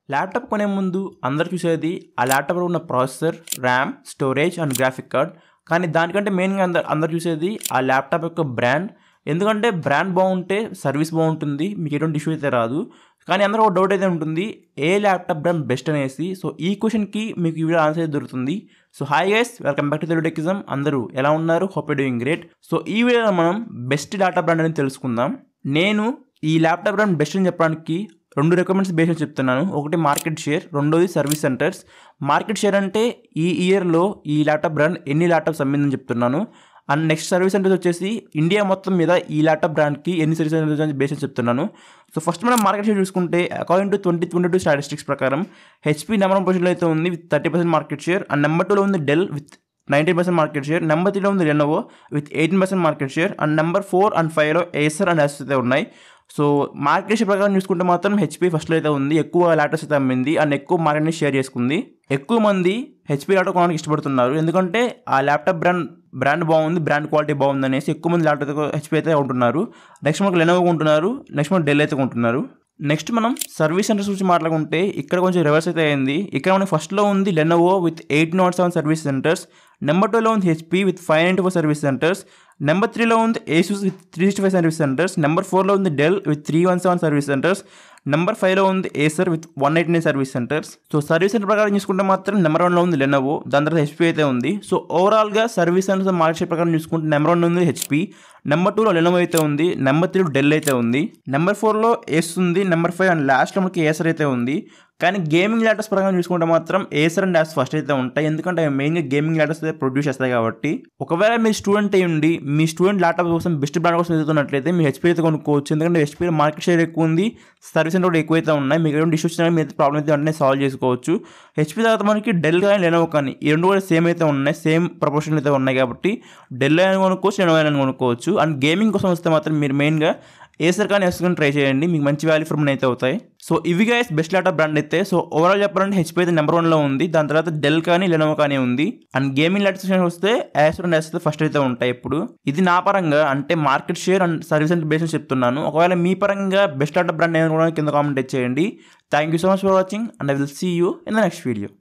laptop కొనే ముందు అందరు చూసేది ఆ ల్యాప్టాప్లో ఉన్న processor RAM storage and graphic card కానీ దానికంటే మెయిన్గా అందరు అందరు చూసేది ఆ ల్యాప్టాప్ యొక్క బ్రాండ్ ఎందుకంటే బ్రాండ్ బాగుంటే సర్వీస్ బాగుంటుంది మీకు ఎటువంటి ఇష్యూ అయితే రాదు కానీ అందరూ ఒక డౌట్ అయితే ఉంటుంది ఏ ల్యాప్టాప్ బ్రాండ్ బెస్ట్ అనేసి సో ఈ క్వశ్చన్కి మీకు ఈ వీడియో ఆన్సర్ అయితే దొరుకుతుంది so hi guys welcome back to Telugu techism అందరూ ఎలా ఉన్నారు హోప్ డూయింగ్ గ్రేట్ సో ఈ వీడియోలో మనం బెస్ట్ ల్యాప్టాప్ బ్రాండ్ అని తెలుసుకుందాం నేను ఈ ల్యాప్టాప్ బ్రాండ్ బెస్ట్ అని చెప్పడానికి రెండు రికమెండ్స్ బేస్ అని చెప్తున్నాను ఒకటి మార్కెట్ షేర్ రెండోది సర్వీస్ సెంటర్స్ మార్కెట్ షేర్ అంటే ఈ ఇయర్లో ఈ ల్యాప్టాప్ బ్రాండ్ ఎన్ని ల్యాప్టాప్స్ అమ్మిందని చెప్తున్నాను అండ్ నెక్స్ట్ సర్వీస్ సెంటర్స్ వచ్చేసి ఇండియా మొత్తం మీద ఈ ల్యాప్టాప్ బ్రాండ్కి ఎన్ని సర్వీస్ సెంటర్స్ అని బేస్ అని చెప్తున్నాను సో ఫస్ట్ మనం మార్కెట్ షేర్ చూసుకుంటే according to twenty twenty two statistics ప్రకారం హెచ్పీ నెంబర్ వన్ పొజిషన్లో అయితే ఉంది with thirty percent market share and number టూలో ఉంది Dell with nineteen percent market share number త్రీలో ఉంది Lenovo with eighteen percent market share and number four and ఫైవ్లో Acer and Asus అయితే ఉన్నాయి సో మార్కెట్ షేర్ ప్రకారం చూసుకుంటే మాత్రం హెచ్పీ ఫస్ట్లో అయితే ఉంది ఎక్కువ ల్యాప్టాప్స్ అయితే అమ్మింది అండ్ ఎక్కువ మార్కెట్ని షేర్ చేసుకుంది ఎక్కువ మంది హెచ్పీ ల్యాప్టాప్ కొనడానికి ఇష్టపడుతున్నారు ఎందుకంటే ఆ ల్యాప్టాప్ బ్రాండ్ బ్రాండ్ బాగుంది బ్రాండ్ క్వాలిటీ బాగుంది అనేసి ఎక్కువ మంది ల్యాప్టాప్ హెచ్పీ అయితే ఉంటున్నారు నెక్స్ట్ మనకు లెనోవో కొంటున్నారు నెక్స్ట్ మనకు డెల్ అయితే కొంటున్నారు నెక్స్ట్ మనం సర్వీస్ సెంటర్స్ గురించి మాట్లాడుకుంటే ఇక్కడ కొంచెం రివర్స్ అయితే అయింది ఇక్కడ మనకి ఫస్ట్లో ఉంది Lenovo with eight naught seven service centres number టూలో ఉంది HP with five ninety four service centres number త్రీలో ఉంది Asus with three sixty five service centres number ఫోర్లో ఉంది Dell with three one seven service centres number ఫైవ్లో ఉంది Acer with one eighty nine service centres so service centre ప్రకారం చూసుకుంటే మాత్రం number వన్లో ఉంది లెనోవో దాని తర్వాత హెచ్పీ అయితే ఉంది సో ఓవరాల్గా సర్వీస్ సెంటర్స్ మార్కెట్ షేర్ ప్రకారం చూసుకుంటే నెంబర్ వన్ ఉంది హెచ్పీ నెంబర్ టూలో లెనోవో అయితే ఉంది నెంబర్ త్రీలో డెల్ అయితే ఉంది నెంబర్ ఫోర్లో ఏస్ ఉంది నెంబర్ ఫైవ్ అండ్ లాస్ట్లో మనకి ఏసర్ అయితే ఉంది కానీ గేమింగ్ ల్యాటర్స్ ప్రకారం చూసుకుంటే మాత్రం ఏసర్ అండ్ యాస్ ఫస్ట్ అయితే ఉంటాయి ఎందుకంటే అవి మెయిన్గా గేమింగ్ ల్యాటర్స్ అయితే ప్రొడ్యూస్ చేస్తాయి కాబట్టి ఒకవేళ మీ స్టూడెంట్ అయి ఉండి మీ స్టూడెంట్ ల్యాప్టాప్ కోసం బెస్ట్ బ్రాండ్ కోసం ఎదుగుతున్నట్లయితే మీ హెచ్పీ అయితే కొనుక్కోవచ్చు ఎందుకంటే హెచ్పీ మార్కెట్ షేర్ ఎక్కువ ఉంది సర్వీస్ సెంటర్ కూడా ఎక్కువ అయితే ఉన్నాయి మీకు ఎటువంటి ఇష్యూస్ వచ్చినా మీరు ప్రాబ్లమ్ అయితే వెంటనే సాల్వ్ చేసుకోవచ్చు హెచ్పీ తర్వాత మనకి డెల్ కానీ లెనోవో కానీ ఈ రెండు కూడా సేమ్ అయితే ఉన్నాయి సేమ్ ప్రపోర్షన్ అయితే ఉన్నాయి కాబట్టి డెల్ అయినా కొనుక్కోవచ్చు లెనోవో అయినా కొనుక్కోవచ్చు అండ్ గేమింగ్ కోసం వస్తే మాత్రం మీరు మెయిన్గా ఏసర్ కానీ ఎస్ కానీ ట్రై చేయండి మీకు మంచి వాల్యూ ఫర్ మనీ అయితే అవుతాయి సో ఇవి గైస్ బెస్ట్ ల్యాప్టాప్ బ్రాండ్ అయితే సో ఓవరాల్ చెప్పాలంటే హెచ్పీ అయితే నెంబర్ వన్లో ఉంది దాని తర్వాత డెల్ కానీ లెనోవో కానీ ఉంది అండ్ గేమింగ్ ల్యాప్టాప్స్ వస్తే యాసర్ అండ్ యాసర్ ఫస్ట్ అయితే ఉంటాయి ఇప్పుడు ఇది నా పరంగా అంటే market share and service and basis చెప్తున్నాను ఒకవేళ మీ పరంగా బెస్ట్ ల్యాప్టాప్ బ్రాండ్ ఏమైనా కూడా కింద కామెంట్ చేయండి thank you so much for watching and I will see you in the next video